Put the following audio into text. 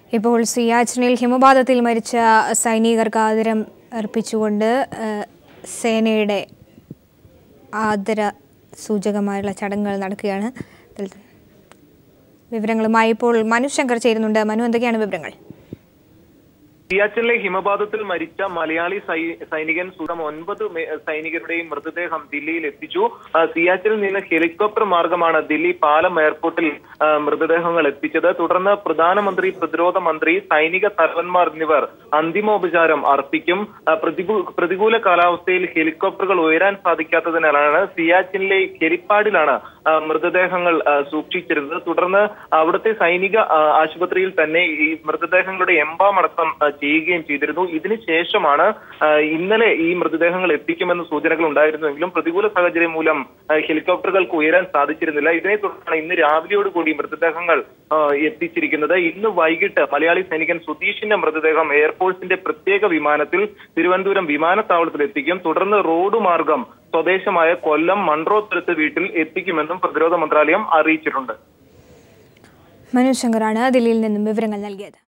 ഇപ്പോൾ സിയാച്ചിനിൽ ഹിമപാതത്തിൽ മരിച്ച സൈനികർക്ക് ആദരം അർപ്പിച്ചുകൊണ്ട് ഏഹ്, സേനയുടെ ആദര സൂചകമായുള്ള ചടങ്ങുകൾ നടക്കുകയാണ് ഇതിൽ വിവരങ്ങളുമായി ഇപ്പോൾ മനു ശങ്കർ ചേരുന്നുണ്ട് മനു എന്തൊക്കെയാണ് വിവരങ്ങൾ സിയാച്ചിനിലെ ഹിമപാതത്തിൽ മരിച്ച മലയാളി സൈ- സൈനികൻ സുഖം ഒൻപത് മെ- സൈനികരുടെയും മൃതദേഹം ദില്ലിയിൽ എത്തിച്ചു ആ, സിയാച്ചിനിൽ നിന്ന് ഹെലികോപ്റ്റർ മാർഗമാണ് ദില്ലി പാലം എയർപോർട്ടിൽ ആ, മൃതദേഹങ്ങൾ എത്തിച്ചത് തുടർന്ന് പ്രധാനമന്ത്രി പ്രതിരോധ മന്ത്രി സൈനിക തലവന്മാർ എന്നിവർ അന്തിമോപചാരം അർപ്പിക്കും ആ, പ്രതികൂ- പ്രതികൂല കാലാവസ്ഥയിൽ ഹെലികോപ്റ്ററുകൾ ഉയരാൻ സാധിക്കാത്തതിനാലാണ് സിയാച്ചിനിലെ ഹെലിപ്പാഡിലാണ് ആ, മൃതദേഹങ്ങൾ ആ, സൂക്ഷിച്ചിരുന്നത് തുടർന്ന് അവിടുത്തെ സൈനിക ആ, ആശുപത്രിയിൽ തന്നെ ഈ മൃതദേഹങ്ങളുടെ എംബാം അടക്കം ആ, ചെയ്യുകയും ചെയ്തിരുന്നു ഇതിന് ശേഷമാണ് ആ, ഇന്നലെ ഈ മൃതദേഹങ്ങൾ എത്തിക്കുമെന്ന് സൂചനകൾ ഉണ്ടായിരുന്നുവെങ്കിലും പ്രതികൂല സാഹചര്യം മൂലം ആ, ഹെലികോപ്റ്ററുകൾക്ക് ഉയരാൻ സാധിച്ചിരുന്നില്ല ഇതിനെ തുടർന്നാണ് ഇന്ന് രാവിലെയോടുകൂടി മൃതദേഹങ്ങൾ ആ, എത്തിച്ചിരിക്കുന്നത് ഇന്ന് വൈകിട്ട് മലയാളി സൈനികൻ സുധീഷിന്റെ മൃതദേഹം എയർഫോഴ്സിന്റെ പ്രത്യേക വിമാനത്തിൽ തിരുവനന്തപുരം വിമാനത്താവളത്തിൽ എത്തിക്കും തുടർന്ന് റോഡ് മാർഗം സ്വദേശമായ കൊല്ലം മൺട്രോത്തുരത്ത് വീട്ടിൽ എത്തിക്കുമെന്നും പ്രതിരോധ മന്ത്രാലയം അറിയിച്ചിട്ടുണ്ട് മനു ശങ്കറാണ് ദില്ലിയിൽ നിന്നും വിവരങ്ങൾ നൽകിയത്